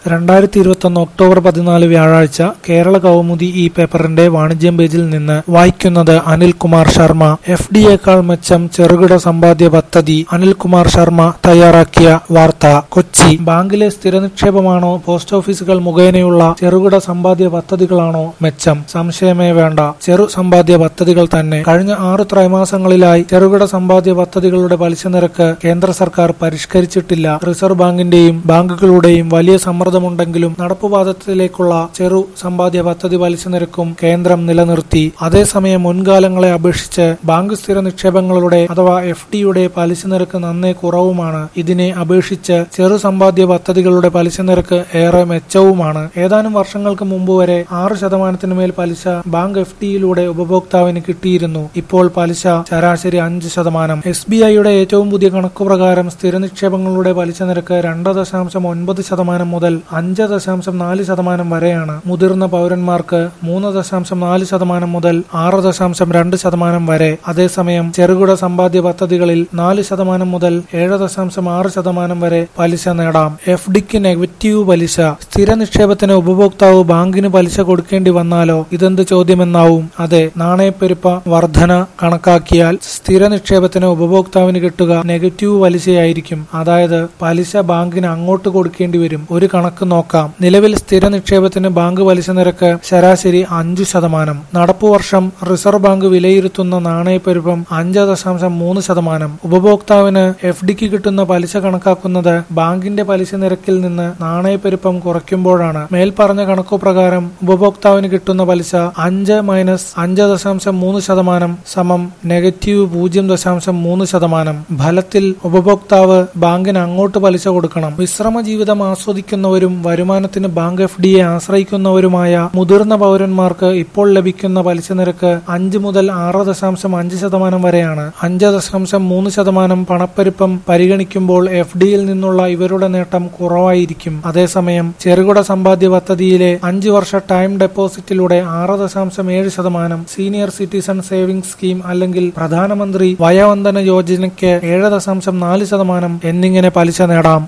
രണ്ടായിരത്തി ഇരുപത്തൊന്ന് ഒക്ടോബർ പതിനാല് വ്യാഴാഴ്ച കേരള കൗമുദി ഈ പേപ്പറിന്റെ വാണിജ്യം പേജിൽ നിന്ന് വായിക്കുന്നത് അനിൽകുമാർ ശർമ്മ എഫ് ഡിയേക്കാൾ മെച്ചം ചെറുകിട സമ്പാദ്യ പദ്ധതി അനിൽകുമാർ ശർമ്മ തയ്യാറാക്കിയ വാർത്ത കൊച്ചി ബാങ്കിലെ സ്ഥിര നിക്ഷേപമാണോ പോസ്റ്റ് ഓഫീസുകൾ മുഖേനയുള്ള ചെറുകിട സമ്പാദ്യ പദ്ധതികളാണോ മെച്ചം സംശയമേ വേണ്ട ചെറു സമ്പാദ്യ പദ്ധതികൾ തന്നെ കഴിഞ്ഞ ആറ് ത്രൈമാസങ്ങളിലായി ചെറുകിട സമ്പാദ്യ പദ്ധതികളുടെ പലിശ നിരക്ക് കേന്ദ്ര സർക്കാർ പരിഷ്കരിച്ചിട്ടില്ല റിസർവ് ബാങ്കിന്റെയും ബാങ്കുകളുടെയും വലിയ സമ്മർദ്ദമുണ്ടെങ്കിലും നടപ്പുപാദത്തിലേക്കുള്ള ചെറു സമ്പാദ്യ പദ്ധതി പലിശ നിരക്കും കേന്ദ്രം നിലനിർത്തി അതേസമയം മുൻകാലങ്ങളെ അപേക്ഷിച്ച് ബാങ്ക് സ്ഥിര നിക്ഷേപങ്ങളുടെ അഥവാ എഫ് ഡിയുടെ പലിശ നിരക്ക് നന്നേ കുറവുമാണ് ഇതിനെ അപേക്ഷിച്ച് ചെറു സമ്പാദ്യ പദ്ധതികളുടെ പലിശ നിരക്ക് ഏറെ മെച്ചവുമാണ് ഏതാനും വർഷങ്ങൾക്ക് മുമ്പ് വരെ ആറ് ശതമാനത്തിന് മേൽ പലിശ ബാങ്ക് എഫ് ഡിയിലൂടെ ഉപഭോക്താവിന് കിട്ടിയിരുന്നു ഇപ്പോൾ പലിശ ശരാശരി അഞ്ച് ശതമാനം എസ് ബി ഐയുടെ ഏറ്റവും പുതിയ കണക്കുപ്രകാരം സ്ഥിര നിക്ഷേപങ്ങളുടെ പലിശ നിരക്ക് രണ്ട് ദശാംശം ഒൻപത് ശതമാനം മുതൽ അഞ്ച് ദശാംശം നാല് ശതമാനം വരെയാണ് മുതിർന്ന പൗരന്മാർക്ക് മൂന്ന് ദശാംശം നാല് ശതമാനം മുതൽ ആറ് ദശാംശം രണ്ട് ശതമാനം വരെ അതേസമയം ചെറുകിട സമ്പാദ്യ പദ്ധതികളിൽ നാല് ശതമാനം മുതൽ ഏഴ് ദശാംശം ആറ് ശതമാനം വരെ പലിശ നേടാം എഫ് ഡിക്ക് നെഗറ്റീവ് പലിശ സ്ഥിര നിക്ഷേപത്തിന് ഉപഭോക്താവ് ബാങ്കിന് പലിശ കൊടുക്കേണ്ടി വന്നാലോ ഇതെന്ത് ചോദ്യമെന്നാവും അതെ നാണയപ്പെരുപ്പ വർധന കണക്കാക്കിയാൽ സ്ഥിര നിക്ഷേപത്തിന് ഉപഭോക്താവിന് കിട്ടുക നെഗറ്റീവ് പലിശയായിരിക്കും അതായത് പലിശ ബാങ്കിന് അങ്ങോട്ട് കൊടുക്കേണ്ടി വരും ഒരു കണക്ക് നോക്കാം നിലവിൽ സ്ഥിര നിക്ഷേപത്തിന് ബാങ്ക് പലിശ നിരക്ക് ശരാശരി അഞ്ചു ശതമാനം നടപ്പു വർഷം റിസർവ് ബാങ്ക് വിലയിരുത്തുന്ന നാണയപ്പെരുപ്പം അഞ്ച് ദശാംശം മൂന്ന് ശതമാനം ഉപഭോക്താവിന് എഫ് ഡിക്ക് കിട്ടുന്ന പലിശ കണക്കാക്കുന്നത് ബാങ്കിന്റെ പലിശ നിരക്കിൽ നിന്ന് നാണയപ്പെരുപ്പം കുറയ്ക്കുമ്പോഴാണ് മേൽപ്പറഞ്ഞ കണക്കു പ്രകാരം ഉപഭോക്താവിന് കിട്ടുന്ന പലിശ അഞ്ച് മൈനസ് അഞ്ച് ദശാംശം മൂന്ന് ശതമാനം സമം നെഗറ്റീവ് പൂജ്യം ദശാംശം മൂന്ന് ശതമാനം ഫലത്തിൽ ഉപഭോക്താവ് ബാങ്കിന് അങ്ങോട്ട് പലിശ കൊടുക്കണം വിശ്രമ ജീവിതം ആസ്വദിക്കുന്നവരും വരുമാനത്തിന് ബാങ്ക് എഫ് ഡിയെ ആശ്രയിക്കുന്നവരുമായ മുതിർന്ന പൗരന്മാർക്ക് ഇപ്പോൾ ലഭിക്കുന്ന പലിശ നിരക്ക് അഞ്ച് മുതൽ ആറ് ദശാംശം അഞ്ച് ശതമാനം വരെയാണ് അഞ്ച് ദശാംശം മൂന്ന് ശതമാനം പണപ്പെരുപ്പം പരിഗണിക്കുമ്പോൾ എഫ് ഡിയിൽ നിന്നുള്ള ഇവരുടെ നേട്ടം കുറവായിരിക്കും അതേസമയം ചെറുകിട സമ്പാദ്യ പദ്ധതിയിലെ അഞ്ച് വർഷ ടൈം ഡെപ്പോസിറ്റിലൂടെ ആറ് ദശാംശം ഏഴ് ശതമാനം സീനിയർ സിറ്റിസൺ സേവിംഗ്സ് സ്കീം അല്ലെങ്കിൽ പ്രധാനമന്ത്രി വയോവന്ദന യോജനയ്ക്ക് ഏഴ് ദശാംശം നാല് ശതമാനം എന്നിങ്ങനെ പലിശ നേടാം